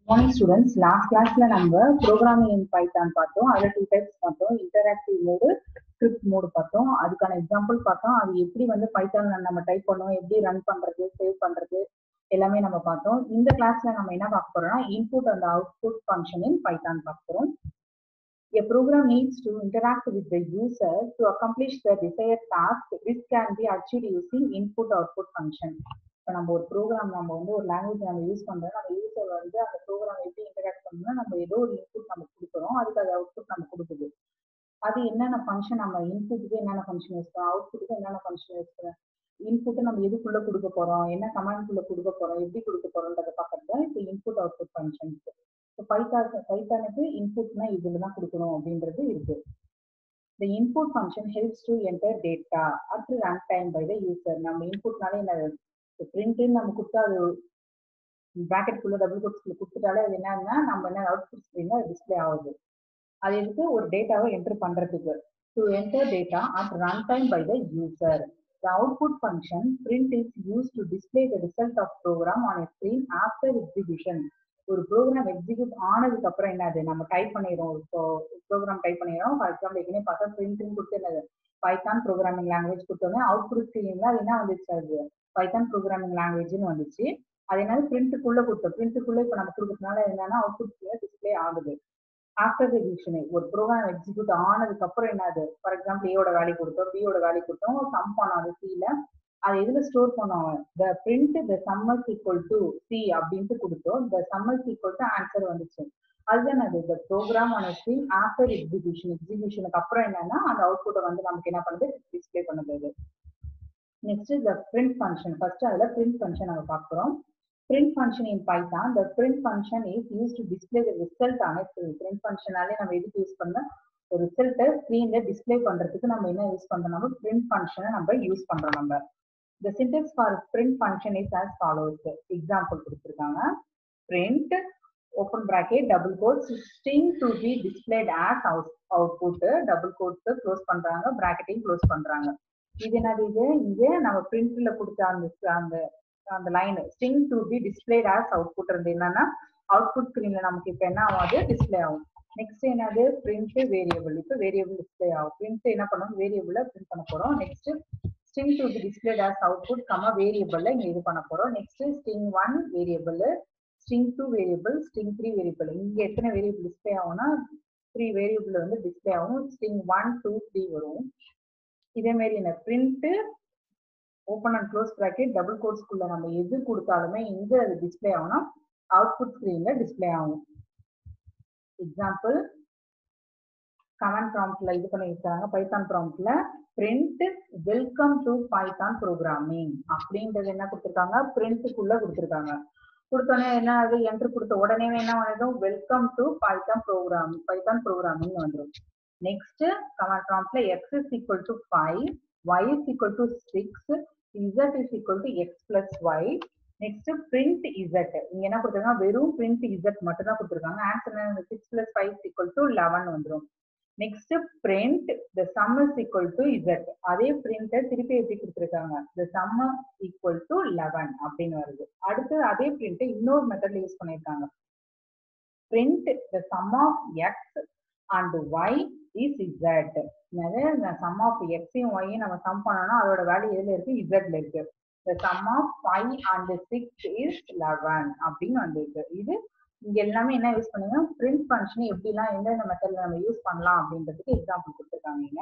Morning students last கிளாஸ்ல நம்ம programming இன் Python பார்த்தோம் அதுல டூ டைப்ஸ் பார்த்தோம் இன்டராக்டிவ் மோடு ஸ்கிரிப்ட் மோடு பார்த்தோம் அதுக்கான எக்ஸாம்பிள் பார்த்தோம் அது எப்படி வந்து பைத்தான் நம்ம டைப் பண்ணோம் எப்படி ரன் பண்றது சேவ் பண்றது எல்லாமே நம்ம பார்த்தோம் இந்த கிளாஸ்ல நம்ம என்ன பார்க்க போறோம்னா input and output function in Python பார்க்க போறோம் A program needs to interact with the user to accomplish the desired task which can be achieved using input output function. இப்போ நம்ம ஒரு ப்ரோக்ராம் நம்ம வந்து ஒரு லாங்குவேஜ் நம்ம யூஸ் பண்றோம் நம்ம யூசர் வந்து அந்த ப்ரோக்ராம் எப்படி இன்டராக்ட் பண்ணணும்னா நம்ம ஏதோ ஒரு இன்புட் நம்ம கொடுக்குறோம் அதுக்கு அது அவுட்புட் நம்ம கொடுக்குது அது என்னென்ன ஃபங்க்ஷன் நம்ம இன்புட்டுக்கு என்னென்ன ஃபங்க்ஷன் யூஸ் பண்ணுறோம் அவுட்புட்டுக்கு என்னென்ன ஃபங்க்ஷன் யூஸ் பண்ணுறோம் இன்புட்டை நம்ம எதுக்குள்ள கொடுக்க போறோம் என்ன கமாண்ட்குள்ள கொடுக்க போறோம் எப்படி கொடுக்க போறோம்ன்றத பார்க்கறது தான் இப்போ இன்புட் அவுட்புட் ஃபங்க்ஷன்ஸ் இப்போ பைத்தான் பைத்தானுக்கு இன்புட்னா இதுல தான் கொடுக்கணும் அப்படின்றது இருக்கு The input function helps to enter data at runtime by the user. நம்ம இன்புட்னாலே என்ன பிரிண்ட்னு நம்ம கொடுத்தா அது பிராக்கெட் குள்ள டபுள் கோட்ஸ்ல கொடுத்துட்டாலே அது என்னன்னா நம்ம என்ன அவுட்புட் ஸ்க்ரீன்ல டிஸ்ப்ளே ஆகுது அது எதுக்கு ஒரு டேட்டாவை என்டர் பண்றதுக்கு to enter data at run time by the user The output function print is used to display the result of program on a screen after execution. ஒரு ப்ரோக்ராம் எக்ஸிக்யூட் ஆனதுக்கு அப்புறம் என்னது நம்ம டைப் பண்ணிடுறோம் இப்போ ப்ரோக்ராம் டைப் பண்ணிடுறோம் for example ஏற்கனவே பார்த்தா பிரிண்ட்னு கொடுத்து என்னது பைத்தான் ப்ரோக்ராமிங் லாங்குவேஜ் கொடுத்தோன்னே அவுட்புட் ஸ்க்ரீன்ல அது என்ன வந்துச்சு அது பைத்தான் ப்ரோக்ராமிங் லாங்குவேஜ்னு வந்துச்சு அது என்னது பிரிண்ட்டுக்குள்ள கொடுத்தோம் பிரிண்ட்டுக்குள்ள இப்போ நம்ம கொடுக்கறதுனால என்னன்னா அவுட்புட் டிஸ்பிளே ஆகுது ஆஃப்டர் எக்ஸிக்யூஷன் ஒரு ப்ரோக்ராம் எக்ஸிக்யூட் ஆனதுக்கு அப்புறம் என்னது ஃபார் எக்ஸாம்பிள் ஏயோட வேல்யூ கொடுத்தோம் பியோட வேல்யூ கொடுத்தோம் சம் பண்ணோம் அது சில அது எதுல ஸ்டோர் பண்ணுவாங்க the print the sum is equal to c அப்படின்ட்டு கொடுத்தோம் the sum is equal to answer வந்துச்சு அதுதான் அது the program on screen after execution எக்ஸிக்யூஷனுக்கு அப்புறம் என்னன்னா அந்த அவுட்புட்டை வந்து நமக்கு என்ன பண்ணுது டிஸ்பிளே பண்ணுது next the print function first அதுல பிரிண்ட் ஃபங்க்ஷன் நம்ம பார்க்குறோம் print function in Python, the print function is used to display the result on a screen. Print functionாலே நம்ம எதுக்கு யூஸ் பண்ண ஒரு ரிசல்ட்டை ஸ்க்ரீன்ல டிஸ்பிளே பண்றதுக்கு நம்ம என்ன யூஸ் பண்றோம் நம்ம print ஃபங்க்ஷனை நம்ம யூஸ் பண்றோம் நம்ம the syntax for print function is as follows example கொடுத்திருக்காங்க print open bracket double quotes string to be displayed as out, output double quotes close பண்றாங்க பிராக்கெட்டையும் க்ளோஸ் பண்றாங்க இது என்னது இது இங்க நம்ம பிரிண்ட்ல கொடுத்த அந்த அந்த அந்த line string to be displayed as output இருந்து என்னன்னா அவுட்புட் ஸ்கிரீன்ல நமக்கு இப்போ என்ன ஆகும் அது டிஸ்பிளே ஆகும் நெக்ஸ்ட் என்னது பிரிண்ட் வேரியபிள் இப்போ வேரியபிள் டிஸ்பிளே ஆகும் பிரிண்ட் என்ன பண்ணுவோம் வேரியபிள பிரிண்ட் பண்ண போறோம் next string to be displayed as output comma வேரியபிள்ல இங்க இது பண்ண போறோம் next string one variable string two variable string three variable இங்க எத்தனை வேரியபிள் டிஸ்பிளே ஆகும்னா த்ரீ வேரியபிள் வந்து டிஸ்பிளே ஆகும் ஸ்ட்ரிங் ஒன் டூ த்ரீ வரும் இதே மாதிரி என்ன print open and close bracket double கோட்ஸ்க்குள்ள நம்ம எது கொடுத்தாலுமே எங்க அது டிஸ்பிளே ஆகும்னா அவுட்புட் ஸ்க்ரீன்ல டிஸ்பிளே ஆகும் எக்ஸாம்பிள் கமெண்ட் ப்ராம்ப்ட்ல இது பண்ணியிருக்காங்க பைத்தான் ப்ராம்ப்ட்ல print welcome to Python programming அப்படின்றது என்ன கொடுத்துருக்காங்க பிரிண்ட்டுக்குள்ள கொடுத்துருக்காங்க கொடுத்தோடனே என்ன அது என்ட்ரு கொடுத்த உடனே என்ன பண்ணிடும் welcome to Python program Python programming வந்துடும் நெக்ஸ்ட் கமெண்ட் ப்ராம்ப்ட்ல x is equal to five y is equal to 6 z is equal to x plus y next print z இங்க என்ன கொடுத்திருக்காங்க வெறும் print z மட்டும் தான் கொடுத்திருக்காங்க ஆன்சர் என்ன 6 plus 5 is equal to 11 வந்துரும் next print the sum is equal to z அதே print திருப்பி எப்படி கொடுத்திருக்காங்க the sum equal to 11 அப்படின்னு வருது அடுத்து அதே print இன்னொரு மெத்தட்ல யூஸ் பண்ணிருக்காங்க print the sum of x and y is z என்னது இந்த சம் ஆஃப் எக்ஸையும் ஒய்யும் நம்ம சம் பண்ணோம்னா அதோட வேல்யூ எதுல இருக்கு இசட்ல இருக்கு the sum of 5 and 6 is 11 அப்படின்னு வந்திருக்கு இது இங்க எல்லாமே என்ன யூஸ் பண்ணுங்க print function எப்படிலாம் எந்தெந்த மெத்தட்ல நம்ம யூஸ் பண்ணலாம் அப்படின்றதுக்கு எக்ஸாம்பிள் கொடுத்துருக்காங்க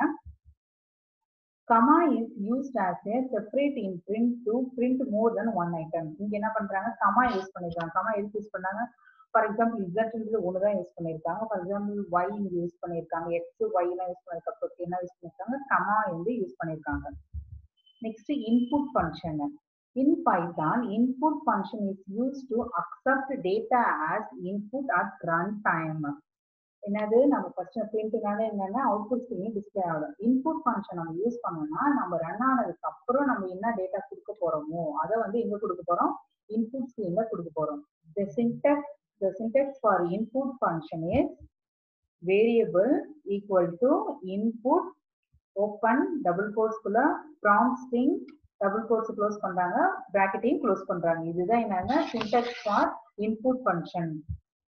comma is used as a separate in print to print more than one item இங்க என்ன பண்றாங்க comma யூஸ் பண்ணிருக்காங்க comma எதுக்கு யூஸ் பண்ணாங்க ஃபார் எக்ஸாம்பிள் இசட்ன்றது ஒன்று தான் யூஸ் பண்ணியிருக்காங்க ஃபார் எக்ஸாம்பிள் ஒய் இங்கே யூஸ் பண்ணியிருக்காங்க எக்ஸ் ஒய்லாம் யூஸ் பண்ணிருக்க என்ன யூஸ் பண்ணியிருக்காங்க கமா வந்து யூஸ் பண்ணியிருக்காங்க next input function in Python input function is use to accept data as input at run time என்னது நம்ம ஃபர்ஸ்ட் பிரிண்ட்னால என்னன்னா அவுட்புட் ஸ்க்ரீன் டிஸ்பிளே ஆகும் இன்புட் ஃபங்க்ஷன் நம்ம யூஸ் பண்ணோம்னா நம்ம ரன் ஆனதுக்கு அப்புறம் நம்ம என்ன டேட்டா கொடுக்க போறோமோ அதை வந்து எங்க கொடுக்க போறோம் இன்புட் ஸ்க்ரீன்ல கொடுக்க போறோம் the syntax the syntax for input function is variable equal to input open double quotes குள்ள prompt string double quotes close பண்றாங்க பிராக்கெட்டையும் க்ளோஸ் பண்றாங்க இதுதான் என்னன்னா syntax for input function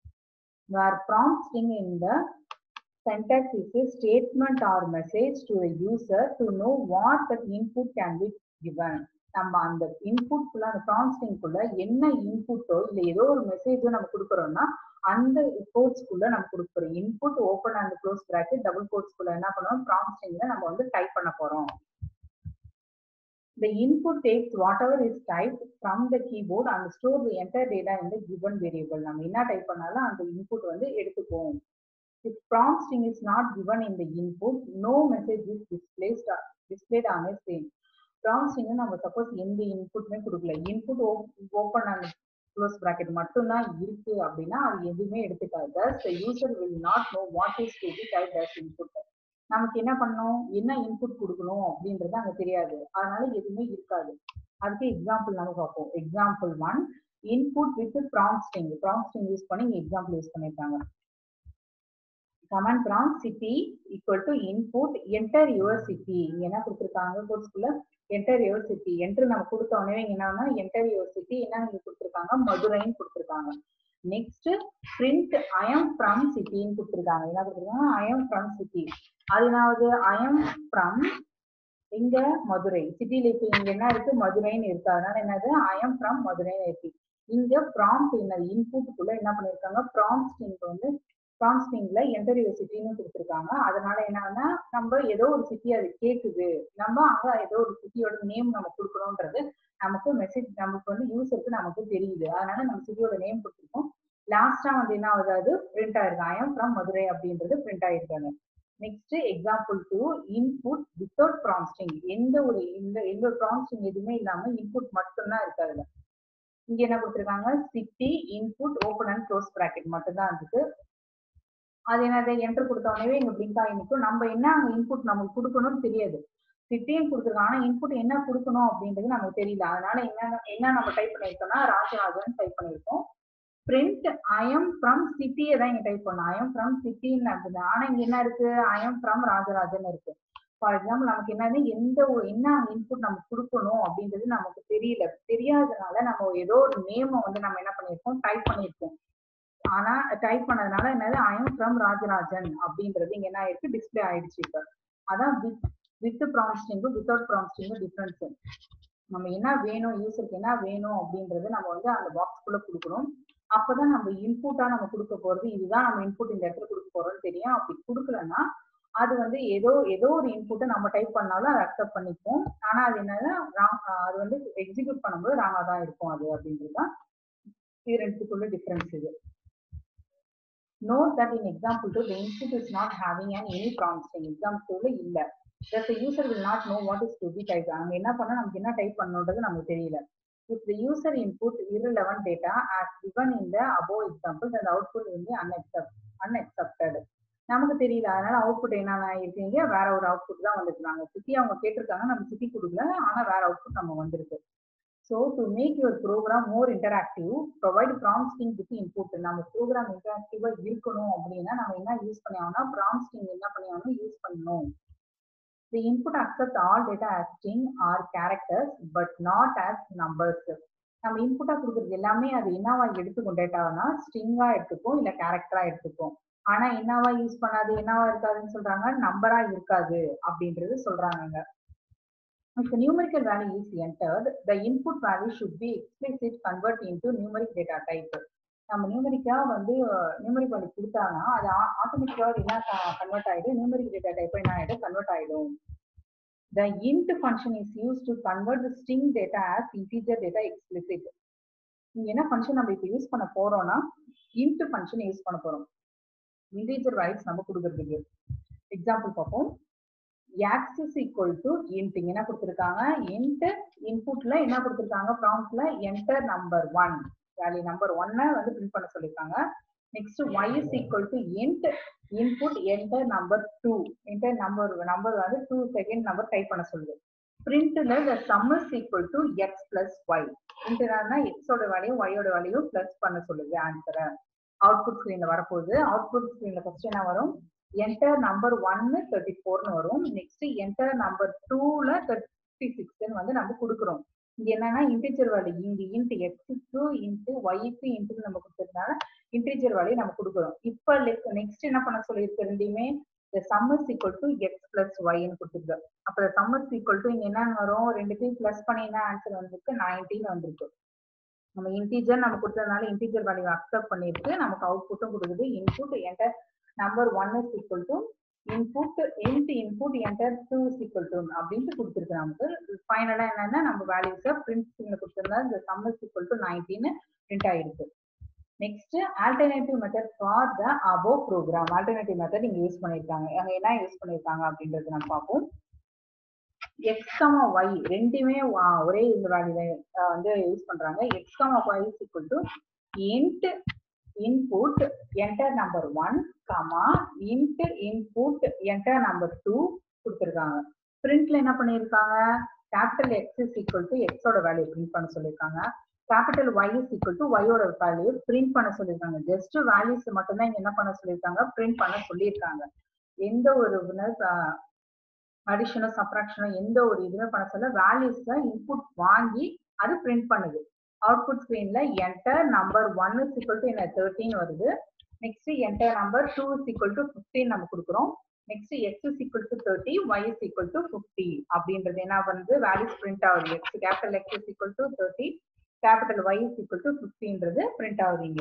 where prompt string in the syntax is a statement or message to a user to know what that input can be given நம்ம அந்த இன்புட்குள்ள அந்த ப்ராம்ஸ்டிங்குள்ள என்ன இன்புட்டோ இல்ல ஏதோ ஒரு மெசேஜோ நம்ம கொடுக்குறோம்னா அந்த கோட்ஸ்குள்ள நம்ம கொடுக்குறோம் input open and close bracket டபுள் கோட்ஸ்குள்ள என்ன பண்ணுவோம் ப்ராம்ஸ்டிங்ல நம்ம வந்து டைப் பண்ண போறோம் The input takes whatever is typed from the keyboard and store the entire data in the given variable. நம்ம என்ன டைப் பண்ணாலும் அந்த இன்புட் வந்து எடுத்துக்கும். If prompt string is not given in the input, no message is displayed displayed on a screen. Prompt string நம்ம suppose எந்த இன்புட்மே கொடுக்கல input open and close bracket மட்டும்தான் இருக்கு அப்படின்னா அது எதுவுமே எடுத்துக்காது thus the user will not know what is to be typed as input நமக்கு என்ன பண்ணணும் என்ன இன்புட் கொடுக்கணும் அப்படின்றது அங்க தெரியாது அதனால எதுவுமே இருக்காது அதுக்கு எக்ஸாம்பிள் நம்ம பார்ப்போம் example one input with prompt string prompt string use பண்ணி இங்க எக்ஸாம்பிள் யூஸ் பண்ணிருக்காங்க command prompt city equal to input enter your city இங்க என்ன கொடுத்துருக்காங்க கோர்ஸ்குள்ள என்டர் யுவர் சிட்டி என்டர் நம்ம கொடுத்த உடனே என்னன்னா என்டர் யுவர் சிட்டி என்ன இங்க கொடுத்துருக்காங்க மதுரைன்னு கொடுத்துருக்காங்க நெக்ஸ்ட் பிரிண்ட் ஐஎம் ஃப்ரம் சிட்டின்னு கொடுத்துருக்காங்க என்ன கொடுத்துருக்காங்க ஐஎம் ஃப்ரம் சிட்டி அதனாவது ஐஎம் ஃப்ரம் இங்க மதுரை சிட்டில இப்ப இங்க என்ன இருக்கு மதுரைன்னு இருக்கு அதனால என்னது ஐஎம் ஃப்ரம் மதுரைன்னு இருக்கு இங்க ப்ராம்ப்ட் என்ன இன்புட்டுக்குள்ள என்ன பண்ணிருக்காங்க ப்ராம்ப்ட் ஸ்ட்ரிங் வந்து ப்ராம்ப்ட் ஸ்ட்ரிங்ல என்டர் யுவர் சிட்டின்னு கொடுத்துருக்காங்க அதனால என்னன்னா நம்ம ஏதோ ஒரு சிட்டி அது கேக்குது நம்ம அங்க ஏதோ ஒரு சிட்டியோட நேம் நம்ம கொடுக்கணும்ன்றது நமக்கு மெசேஜ் நமக்கு வந்து யூசருக்கு நமக்கு தெரியுது அதனால நம்ம சிட்டியோட நேம் கொடுத்துருக்கோம் லாஸ்டா வந்து என்ன ஆகுது அது பிரிண்ட் ஆயிருக்கு ஐஎம் ஃப்ரம் மதுரை அப்படின்றது பிரிண்ட் ஆயிருக்காங்க next example two input without prompt string எந்த ஒரு இந்த எந்த ஒரு ப்ராம்ஸ்டிங் எதுவுமே இல்லாம இன்புட் மட்டும்தான் இருக்கு அதுல இங்க என்ன கொடுத்துருக்காங்க city input open and close bracket மட்டும்தான் இருக்கு அது என்னது என்டர் கொடுத்த உடனே இங்க பிளிங்க் ஆகி நிற்கும் நம்ம என்ன அங்க இன்புட் நமக்கு கொடுக்கணும்னு தெரியாது சிட்டின்னு கொடுத்துருக்காங்க ஆனா இன்புட் என்ன கொடுக்கணும் அப்படின்றது நமக்கு தெரியல அதனால என்ன என்ன நம்ம டைப் பண்ணிருக்கோம்னா ராஜராஜன் டைப் பண்ணிருக்கோம் பிரிண்ட் ஐஎம் ஃப்ரம் சிட்டியை தான் இங்க டைப் பண்ணோம் ஐஎம் ஃப்ரம் சிட்டின்னு இருக்குது ஆனா இங்க என்ன இருக்கு ஐஎம் ஃப்ரம் ராஜராஜன் இருக்கு ஃபார் எக்ஸாம்பிள் நமக்கு என்னது எந்த ஒரு என்ன இன்புட் நம்ம கொடுக்கணும் அப்படின்றது நமக்கு தெரியல தெரியாதனால நம்ம ஏதோ ஒரு நேமை வந்து நம்ம என்ன பண்ணிருக்கோம் டைப் பண்ணிருக்கோம் ஆனா டைப் பண்ணதுனால என்னது ஐஎம் ஃப்ரம் ராஜராஜன் அப்படின்றது இங்க என்ன ஆயிருக்கு டிஸ்பிளே ஆயிடுச்சு இப்ப அதான் வித் வித் ப்ராம்ஸ்டிங்கும் வித்தவுட் ப்ராம்ஸ்டிங்கும் டிஃபரன்ஸ் நம்ம என்ன வேணும் யூசருக்கு என்ன வேணும் அப்படின்றது நம்ம வந்து அந்த பாக்ஸ்குள்ள கொடுக்கணும் அப்பதான் நம்ம இன்புட்டா நம்ம கொடுக்க போறது இதுதான் நம்ம இன்புட் இந்த இடத்துல கொடுக்க போறோம்னு தெரியும் அப்படி கொடுக்கலன்னா அது வந்து ஏதோ ஏதோ ஒரு இன்புட்டை நம்ம டைப் பண்ணாலும் அதை அக்செப்ட் பண்ணிப்போம் ஆனா அது என்னன்னா ராங் அது வந்து எக்ஸிக்யூட் பண்ணும்போது ராங்கா தான் இருக்கும் அது அப்படின்றது தான் இது ரெண்டுக்குள்ள டிஃபரன்ஸ் இது Note that in example 2, the input is not having an any prompting. Example 2 இல்ல. Thus the user will not know what is to be typed. அங்க என்ன பண்ணா நமக்கு என்ன டைப் பண்ணணுன்றது நமக்கு தெரியல. If the user input irrelevant data as given in the above example, then the output will be unaccept, unaccepted. நமக்கு தெரியல அதனால அவுட்புட் என்னென்ன இருக்கீங்க வேற ஒரு அவுட்புட் தான் வந்திருக்காங்க சிட்டி அவங்க கேட்டிருக்காங்க நம்ம சிட்டி கொடுக்கல ஆனா வேற அவுட்புட் நம்ம வந்திருக்கு so to make your program more interactive provide prompt string with input நம்ம ப்ரோக்ராம் இன்டராக்டிவா இருக்கணும் அப்படின்னா நம்ம என்ன யூஸ் பண்ணியாகணும் ப்ராம்ஸ்டிங் என்ன பண்ணியாகணும் யூஸ் பண்ணணும் the input accept all data as string or characters but not as numbers நம்ம இன்புட்டா கொடுக்குறது எல்லாமே அது என்னவா எடுத்துக்கும் டேட்டானா ஸ்ட்ரிங்கா எடுத்துக்கும் இல்ல கேரக்டரா எடுத்துக்கும் ஆனா என்னவா யூஸ் பண்ணாது என்னவா இருக்காதுன்னு சொல்றாங்க நம்பரா இருக்காது அப்படின்றது சொல்றாங்க If the numerical value is entered, the input value should be explicit convert into numeric data type. நம்ம நியூமரிக்கா வந்து நியூமரிக் வேல்யூ கொடுத்தாங்கன்னா அது ஆட்டோமேட்டிக்கா என்ன கன்வெர்ட் ஆயிடும் நியூமரிக் டேட்டா டைப் என்ன ஆயிடும் கன்வெர்ட் ஆயிடும் The int function is used to convert the string data as integer data explicit. இங்க என்ன ஃபங்க்ஷன் நம்ம இப்போ யூஸ் பண்ண போறோம்னா int ஃபங்க்ஷன் யூஸ் பண்ண போறோம் இன்டீஜர் வேல்யூஸ் நம்ம கொடுக்கறதுக்கு எக்ஸாம்பிள் பார்ப்போம் x is equal to int இங்க என்ன கொடுத்திருக்காங்க int inputல என்ன கொடுத்திருக்காங்க promptல enter number 1 வேல்யூ நம்பர் 1 வந்து பிரிண்ட் பண்ண சொல்லிருக்காங்க next y is equal to int input enter number 2 enter number number வந்து 2 செகண்ட் நம்பர் டைப் பண்ண சொல்லுது printல the sum is equal to x plus y இன்டர்னா x ஓட வேல்யூ y ஓட வேல்யூ பிளஸ் பண்ண சொல்லுது ஆன்சரை அவுட்புட் ஸ்கிரீன்ல வரப்போகுது அவுட்புட் ஸ்கிரீன்ல ஃபர்ஸ்ட் என்ன வரும் என்டர் நம்பர் ஒன்னு தேர்ட்டி ஃபோர்னு வரும் நெக்ஸ்ட் என்டர் நம்பர் டூல தேர்ட்டி சிக்ஸ்ன்னு வந்து நம்ம கொடுக்குறோம் இங்க என்னன்னா இன்டிஜர் வேல்யூ இங்க இன்ட்டு எக்ஸுக்கு இன்ட்டு ஒய்க்கு இன்ட்டு நம்ம கொடுத்ததுனால இன்டீஜர் வேல்யூ நம்ம கொடுக்குறோம் இப்போ நெக்ஸ்ட் என்ன பண்ண சொல்லியிருக்கு ரெண்டையுமே the sum is equal to x plus y ன்னு கொடுத்துருக்கு அப்ப the sum is equal to இங்க என்ன வரும் ரெண்டுத்தையும் பிளஸ் பண்ணினா ஆன்சர் வந்திருக்கு நைன்டீன் வந்திருக்கு நம்ம இன்டீஜர் நம்ம கொடுத்ததுனால இன்டீஜர் வேல்யூ அக்செப்ட் பண்ணிருக்கு நமக்கு அவுட்புட்டும் கொடுக்குது input enter number one is equal to input int input enter two is equal to அப்படின்ட்டு கொடுத்துருக்கு நமக்கு ஃபைனலா என்னன்னா நம்ம வேல்யூஸை பிரிண்ட் கொடுத்துருந்தா இந்த sum is equal to nineteen print ஆயிருக்கு next alternative method for the above program alternative method இங்க யூஸ் பண்ணிருக்காங்க அங்க என்ன யூஸ் பண்ணிருக்காங்க அப்படின்றது நம்ம பார்ப்போம் எக்ஸ் கமா ஒய் ரெண்டுமே வா- ஒரே இந்த வேல்யூ வந்து யூஸ் பண்றாங்க x comma y is equal to int input enter number one comma int input enter number two கொடுத்துருக்காங்க பிரிண்ட்ல என்ன பண்ணியிருக்காங்க capital x is equal to எக்ஸோட வேல்யூ பிரிண்ட் பண்ண சொல்லியிருக்காங்க capital y is equal to ஒய்யோட வேல்யூ பிரிண்ட் பண்ண சொல்லியிருக்காங்க ஜஸ்ட் வேல்யூஸ் மட்டும்தான் இங்க என்ன பண்ண சொல்லியிருக்காங்க பிரிண்ட் பண்ண சொல்லியிருக்காங்க எந்த ஒரு அடிஷனோ சப்ராக்ஷனோ எந்த ஒரு இதுவுமே பண்ண சொல்ல வேல்யூஸ்ல இன்புட் வாங்கி அது பிரிண்ட் பண்ணுது அவுட்புட் ஸ்கிரீன்ல enter number one is equal to என்ன தேர்ட்டின் வருது next enter number two is equal to fifteen நம்ம கொடுக்குறோம் next x is equal to thirty y is equal to fifty அப்படின்றது என்ன வந்து வேல்யூஸ் பிரிண்ட் ஆகுது x capital x is equal to thirty capital y is equal to ஃபிஃப்டின்றது print ஆகுதுங்க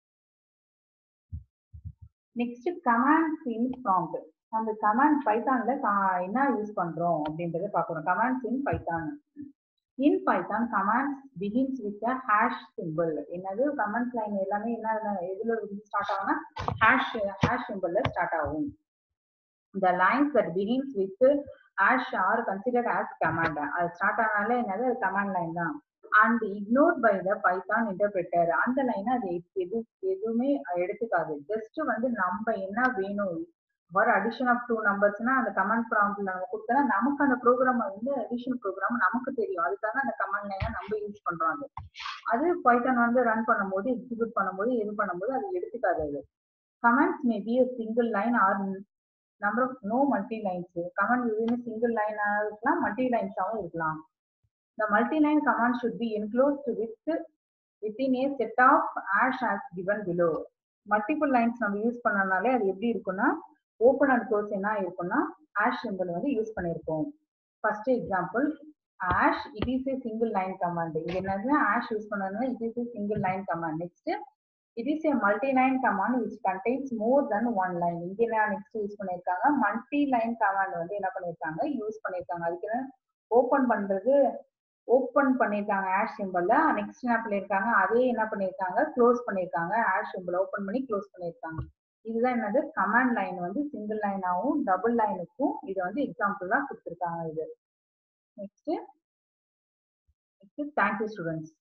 next commands in prompt நம்ம command பைத்தான்ல என்ன use பண்றோம் அப்படின்றத பார்க்கணும் commands in Python in Python commands begins with hash symbol என்னது கமெண்ட் லைன் எல்லாமே என்ன எதுல ஸ்டார்ட் ஆகும்னா ஹேஷ் ஹேஷ் சிம்பிள்ல ஸ்டார்ட் ஆகும் the lines that begins with hash are considered as command அது ஸ்டார்ட் ஆனாலே என்னது அது கமாண்ட் லைன் தான் and ignore by the Python interpreter அந்த லைன் அது எது எதுவுமே எடுத்துக்காது ஜஸ்ட் வந்து நம்ம என்ன வேணும் ஒரு அடிஷன் ஆஃப் டூ நம்பர்ஸ்னா அந்த கமாண்ட் ப்ராம்ப்ட்ல நம்ம கொடுத்தா நமக்கு அந்த ப்ரோக்ராம் வந்து அடிஷன் ப்ரோக்ராம் நமக்கு தெரியும் அதுக்காக அந்த கமாண்ட் லைனை நம்ம யூஸ் பண்றோம் அது அது பைத்தான் வந்து ரன் பண்ணும்போது எக்ஸிக்யூட் பண்ணும்போது இது பண்ணும்போது அது எடுத்துக்காது அது comments may be single line or number of no multi lines comment எதுவுமே சிங்கிள் லைனா இருக்கலாம் மல்டி லைன்ஸாவும் இருக்கலாம் the multi-line command should be enclosed with within a set of hash as given below multiple lines நம்ம use பண்ணனாலே அது எப்படி இருக்கும்னா open and close என்ன இருக்கும்னா ஹேஷ் சிம்பிள் வந்து யூஸ் பண்ணியிருக்கோம் first example hash it is a single line command இது என்னது ஹேஷ் யூஸ் பண்ணதுனால it is a single line command next it is a multi line command which contains more than one line இங்க என்ன நெக்ஸ்ட் use பண்ணியிருக்காங்க multi line command வந்து என்ன பண்ணியிருக்காங்க யூஸ் பண்ணியிருக்காங்க அதுக்கு ஓப்பன் பண்றது ஓப்பன் பண்ணியிருக்காங்க ஆஷ் சிம்பிள்ல நெக்ஸ்ட் என்ன பண்ணியிருக்காங்க அதே என்ன பண்ணியிருக்காங்க க்ளோஸ் பண்ணியிருக்காங்க ஆஷ் சிம்பிள் ஓப்பன் பண்ணி க்ளோஸ் பண்ணியிருக்காங்க இதுதான் என்னது கமாண்ட் லைன் வந்து சிங்கிள் லைனாகவும் டபுள் லைனுக்கும் இது வந்து எக்ஸாம்பிள் தான் கொடுத்துருக்காங்க இது நெக்ஸ்ட் நெக்ஸ்ட் தேங்க்யூ ஸ்டூடெண்ட்ஸ்